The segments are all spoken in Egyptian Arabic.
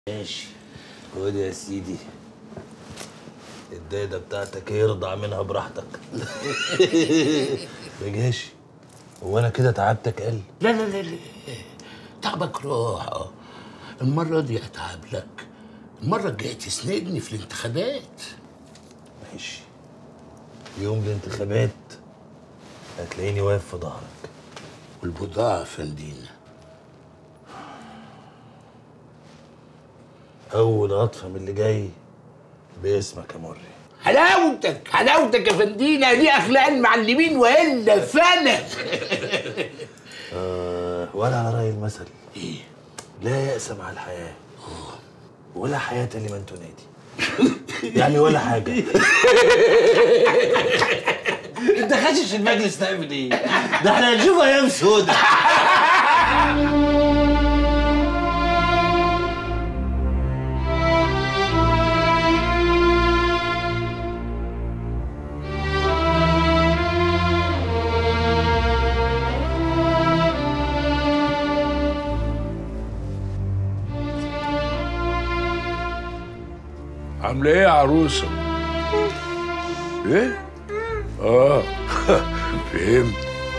ماشي خد يا سيدي الدايدة بتاعتك يرضع منها براحتك ماشي هو انا كده تعبتك قل لا لا لا لا تعبك راح اه المرة دي أتعب لك المرة الجاية تسندني في الانتخابات ماشي يوم الانتخابات هتلاقيني واقف في ظهرك والبضاعة فندينا اول غطفه من اللي جاي باسمك يا مري حلاوتك حلاوتك يا فندينا دي أخلاق المعلمين وإلا فانا آه ولا على راي المثل إيه لا يأس مع الحياه ولا حياه لمن تنادي يعني ولا حاجه انت خاشش المجلس تعمل ايه؟ ده احنا هنشوف ايام سودا عامله ايه يا عروسه ايه اه فهمت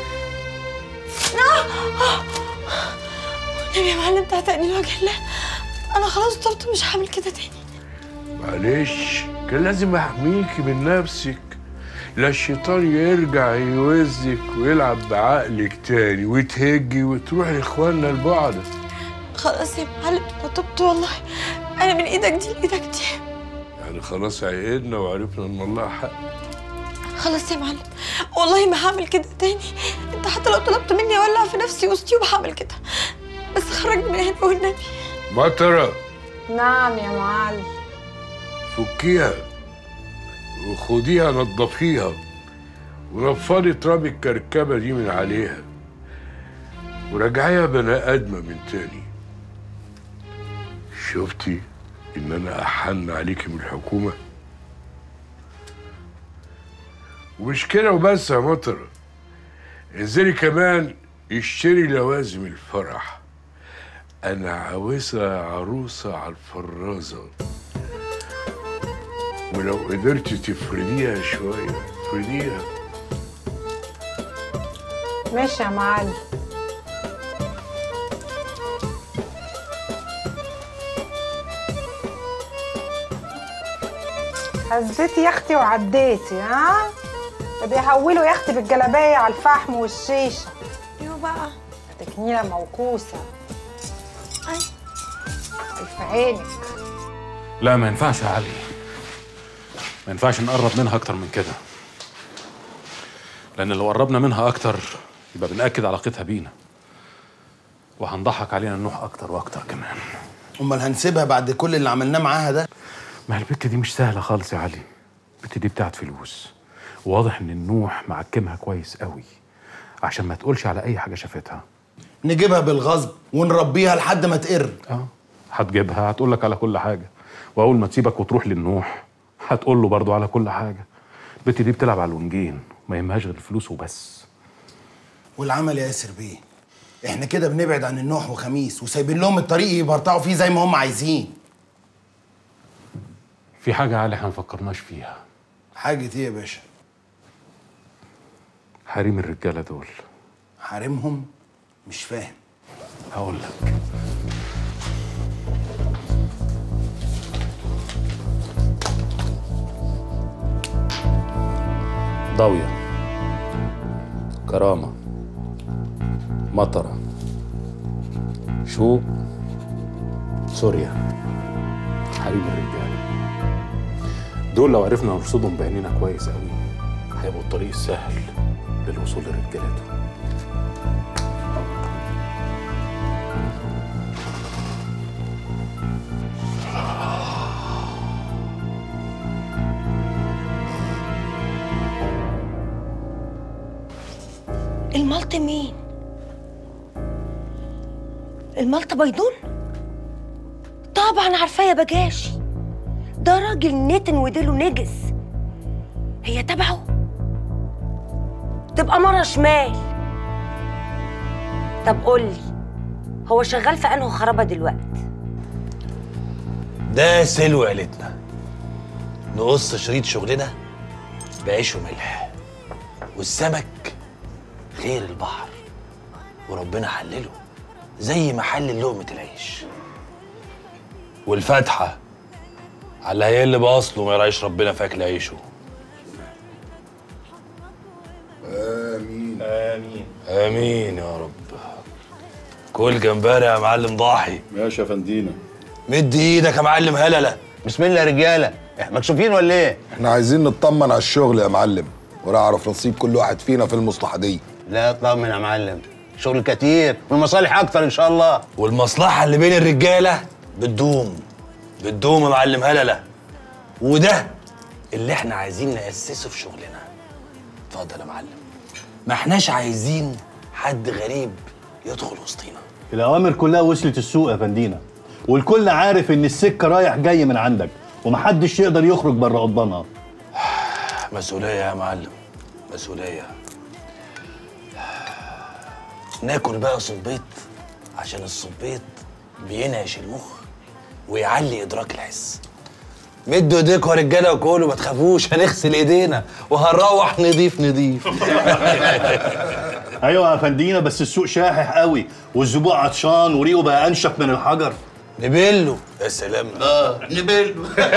النبي يا معلم تعتقني لوجه الله انا خلاص طلبت مش هعمل كده تاني معلش كان لازم احميكي من نفسك لا الشيطان يرجع يوزك ويلعب بعقلك تاني وتهجي وتروح لاخواننا البعد خلاص يا معلم انا تبت والله انا من ايدك دي لايدك دي يعني خلاص عقدنا وعرفنا ان الله حق خلاص يا معلم والله ما هعمل كده تاني انت حتى لو طلبت مني اولع في نفسي وسطي وهعمل كده بس خرجني من هنا والنبي مطره نعم يا معلم فكيها وخديها نضفيها ونفضي تراب الكركبة دي من عليها ورجعيها بني آدمة من تاني شفتي إن أنا أحن عليكي من الحكومة ومش كده وبس يا مطر انزلي كمان اشتري لوازم الفرح أنا عاوزها عروسة على الفرازة ولو قدرت تفرديها شوية افرديها ماشي يا معلم هزيتي يا اختي وعديتي ها ده بيحولوا يا اختي بالجلابيه على الفحم والشيشه ايوه بقى تكنيله موكوسه اي الف عينك لا ما ينفعش يا علي ما ينفعش نقرب منها اكتر من كده لان لو قربنا منها اكتر يبقى بنأكد علاقتها بينا وهنضحك علينا النوح اكتر واكتر كمان امال هنسيبها بعد كل اللي عملناه معاها ده ما هي البت دي مش سهله خالص يا علي البت دي بتاعت فلوس واضح ان النوح معكمها كويس قوي عشان ما تقولش على اي حاجه شافتها نجيبها بالغصب ونربيها لحد ما تقر اه هتجيبها هتقول لك على كل حاجه واول ما تسيبك وتروح للنوح هتقول له برضو على كل حاجه البت دي بتلعب على الونجين ما يهمهاش غير الفلوس وبس والعمل يا ياسر بيه احنا كده بنبعد عن النوح وخميس وسايبين لهم الطريق يبرطعوا فيه زي ما هم عايزين في حاجه يا علي احنا ما فكرناش فيها حاجة ايه يا باشا حريم الرجاله دول حارمهم مش فاهم هقول لك ضاوية كرامة مطرة شوق سوريا حريم الرجالة دول لو عرفنا نرصدهم بعينينا كويس قوي هيبقوا الطريق السهل للوصول لرجالته الملط مين الملط بيضون طبعا عارفاه يا بجاشي ده راجل نتن وديله نجس هي تبعه تبقى مرة شمال طب قولي هو شغال في انه خرابه دلوقتي ده سلو عيلتنا نقص شريط شغلنا بعيش وملح والسمك غير البحر وربنا حلله زي ما حلل لقمة العيش والفاتحة على اللي هيقل بأصله ما يراعيش ربنا في أكل عيشه آمين آمين آمين يا رب كل جمبري يا معلم ضاحي ماشي يا فندينا مد ايدك يا معلم هلله بسم الله يا رجاله إحنا مكسوفين ولا ايه احنا عايزين نطمن على الشغل يا معلم ونعرف نصيب كل واحد فينا في المصلحه دي لا اطمن يا معلم شغل كتير والمصالح اكتر ان شاء الله والمصلحة اللي بين الرجالة بتدوم بتدوم يا معلم هللة وده اللي احنا عايزين نأسسه في شغلنا اتفضل يا معلم ما احناش عايزين حد غريب يدخل وسطينا الأوامر كلها وصلت السوق يا فندينا والكل عارف إن السكة رايح جاي من عندك ومحدش يقدر يخرج بره قضبانها مسؤولية يا معلم مسؤولية ناكل بقى صبيط عشان الصبيط بينعش المخ ويعلي إدراك الحس مدوا ايديكوا يا رجاله وكلوا ما تخافوش هنغسل ايدينا وهنروح نضيف نضيف أيوة يا فندينا بس السوق شاحح قوي والزبوع عطشان وريقه بقى أنشف من الحجر نبله يا سلام اه نبله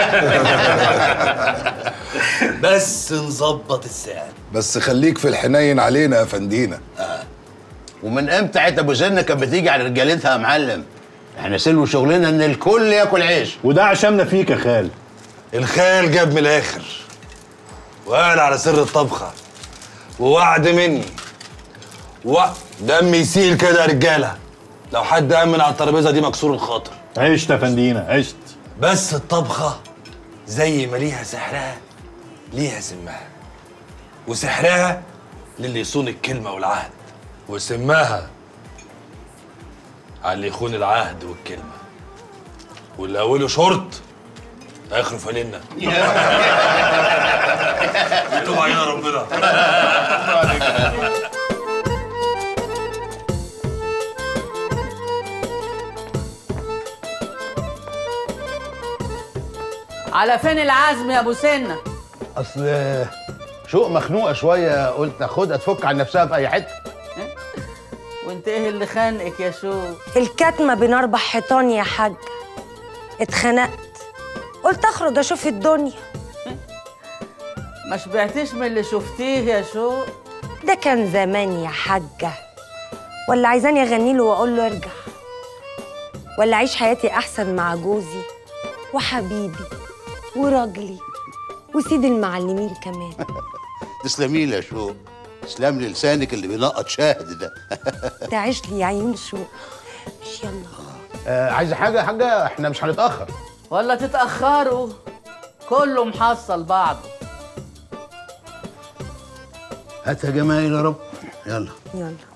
بس نظبط السعر بس خليك في الحنين علينا يا فندينا ومن امتى عيت ابو زنه كانت بتيجي على رجالتها يا معلم احنا سلو شغلنا ان الكل ياكل عيش وده عشمنا فيك يا خال الخال جاب من الاخر وقال على سر الطبخه ووعد مني و دم يسيل كده يا رجاله لو حد امن على الترابيزه دي مكسور الخاطر عشت يا فندينا عشت بس الطبخه زي ما ليها سحرها ليها سمها وسحرها للي يصون الكلمه والعهد وسماها على اللي يخون العهد والكلمه واللي اوله شرط اخره فانلة يتوب علينا ربنا على فين العزم يا ابو سنه اصل شوق مخنوقه شويه قلت اخدها تفك عن نفسها في اي حته وانت ايه اللي خانقك يا شو الكتمة بين أربع حيطان يا حاج اتخنقت قلت أخرج أشوف الدنيا ما شبعتيش من اللي شفتيه يا شو ده كان زمان يا حاجة ولا عايزاني أغني له وأقول له ارجع ولا أعيش حياتي أحسن مع جوزي وحبيبي وراجلي وسيد المعلمين كمان تسلمي لي يا شو تسلم لي لسانك اللي بينقط شاهد ده تعيش لي يا عيون شو مش يلا آه عايزه حاجه يا حاجه احنا مش هنتاخر ولا تتاخروا كله محصل بعضه هات يا جمايل يا رب يلا يلا